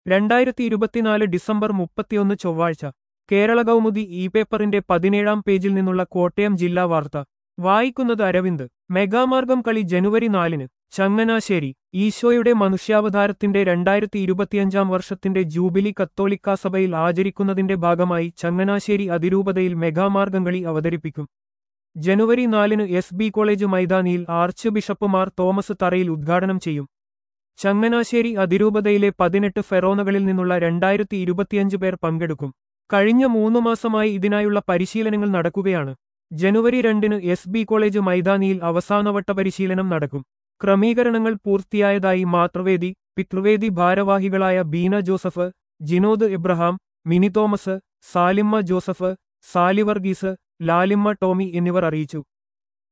രണ്ടായിരത്തി ഇരുപത്തിനാല് ഡിസംബർ മുപ്പത്തിയൊന്ന് ചൊവ്വാഴ്ച കേരള കൗമുദി ഇ പേപ്പറിന്റെ പതിനേഴാം പേജിൽ നിന്നുള്ള കോട്ടയം ജില്ലാ വാർത്ത വായിക്കുന്നത് അരവിന്ദ് മെഗാമാർഗം കളി ജനുവരി നാലിന് ചങ്ങനാശ്ശേരി ഈശോയുടെ മനുഷ്യാവതാരത്തിന്റെ രണ്ടായിരത്തി ഇരുപത്തിയഞ്ചാം വർഷത്തിന്റെ ജൂബിലി കത്തോലിക്കാ സഭയിൽ ആചരിക്കുന്നതിന്റെ ഭാഗമായി ചങ്ങനാശ്ശേരി അതിരൂപതയിൽ മെഗാമാർഗം കളി അവതരിപ്പിക്കും ജനുവരി നാലിന് എസ് ബി കോളേജ് മൈതാനിയിൽ ആർച്ച് ബിഷപ്പ് മാർ തോമസ് തറയിൽ ഉദ്ഘാടനം ചെയ്യും ചങ്ങനാശ്ശേരി അതിരൂപതയിലെ പതിനെട്ട് ഫെറോനകളിൽ നിന്നുള്ള രണ്ടായിരത്തി ഇരുപത്തിയഞ്ച് പേർ പങ്കെടുക്കും കഴിഞ്ഞ മൂന്നു മാസമായി ഇതിനായുള്ള പരിശീലനങ്ങൾ നടക്കുകയാണ് ജനുവരി രണ്ടിന് എസ് ബി കോളേജ് മൈതാനിയിൽ അവസാനവട്ട പരിശീലനം നടക്കും ക്രമീകരണങ്ങൾ പൂർത്തിയായതായി മാതൃവേദി പിതൃവേദി ഭാരവാഹികളായ ബീന ജോസഫ് ജിനോദ് എബ്രഹാം മിനി തോമസ് സാലിമ്മ ജോസഫ് സാലിവർഗീസ് ലാലിമ്മ ടോമി എന്നിവർ അറിയിച്ചു